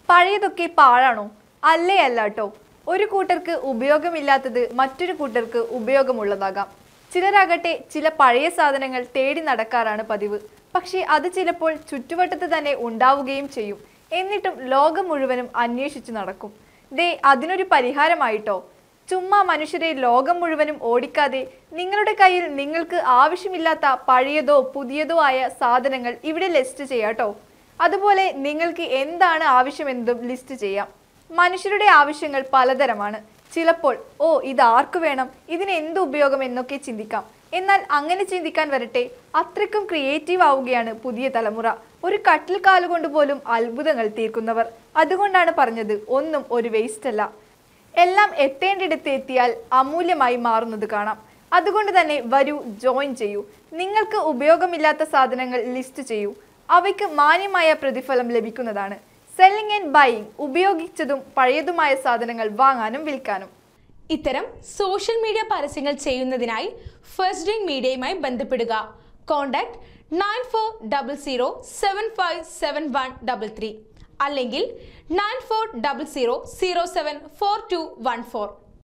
പഴയതൊക്കെ പാഴാണോ അല്ലേ അല്ല കേട്ടോ ഒരു കൂട്ടർക്ക് ഉപയോഗമില്ലാത്തത് മറ്റൊരു കൂട്ടർക്ക് ഉപയോഗമുള്ളതാകാം ചിലരാകട്ടെ ചില പഴയ സാധനങ്ങൾ തേടി നടക്കാറാണ് പതിവ് പക്ഷേ അത് ചിലപ്പോൾ ചുറ്റുവട്ടത്ത് തന്നെ ഉണ്ടാവുകയും ചെയ്യും എന്നിട്ടും ലോകം മുഴുവനും അന്വേഷിച്ചു നടക്കും ദേ അതിനൊരു പരിഹാരമായിട്ടോ ചുമ്മാ മനുഷ്യരെ ലോകം മുഴുവനും ഓടിക്കാതെ നിങ്ങളുടെ കയ്യിൽ നിങ്ങൾക്ക് ആവശ്യമില്ലാത്ത പഴയതോ പുതിയതോ ആയ സാധനങ്ങൾ ഇവിടെ ലിസ്റ്റ് ചെയ്യാട്ടോ അതുപോലെ നിങ്ങൾക്ക് എന്താണ് ആവശ്യമെന്നതും ലിസ്റ്റ് ചെയ്യാം മനുഷ്യരുടെ ആവശ്യങ്ങൾ പലതരമാണ് ചിലപ്പോൾ ഓ ഇത് ആർക്കു വേണം ഇതിന് എന്ത് ഉപയോഗം എന്നൊക്കെ ചിന്തിക്കാം എന്നാൽ അങ്ങനെ ചിന്തിക്കാൻ വരട്ടെ അത്രയ്ക്കും ക്രിയേറ്റീവ് ആവുകയാണ് പുതിയ തലമുറ ഒരു കട്ടിൽ കാലുകൊണ്ട് പോലും അത്ഭുതങ്ങൾ തീർക്കുന്നവർ അതുകൊണ്ടാണ് പറഞ്ഞത് ഒന്നും ഒരു വേസ്റ്റ് അല്ല എല്ലാം എത്തേണ്ടിടത്ത് എത്തിയാൽ അമൂല്യമായി മാറുന്നത് കാണാം അതുകൊണ്ട് തന്നെ വരൂ ജോയിൻ ചെയ്യൂ നിങ്ങൾക്ക് ഉപയോഗമില്ലാത്ത സാധനങ്ങൾ ലിസ്റ്റ് ചെയ്യൂ അവയ്ക്ക് മാന്യമായ പ്രതിഫലം ലഭിക്കുന്നതാണ് സെല്ലിംഗ് ആൻഡ് ബൈയിങ് ഉപയോഗിച്ചതും പഴയതുമായ സാധനങ്ങൾ വാങ്ങാനും വിൽക്കാനും ഇത്തരം സോഷ്യൽ മീഡിയ പരസ്യങ്ങൾ ചെയ്യുന്നതിനായി ഫസ്റ്റ് ഡ്രിങ്ക് മീഡിയയുമായി ബന്ധപ്പെടുക contact nine four double zero seven five seven one double three അല്ലെങ്കിൽ nine four double zero zero seven four two one four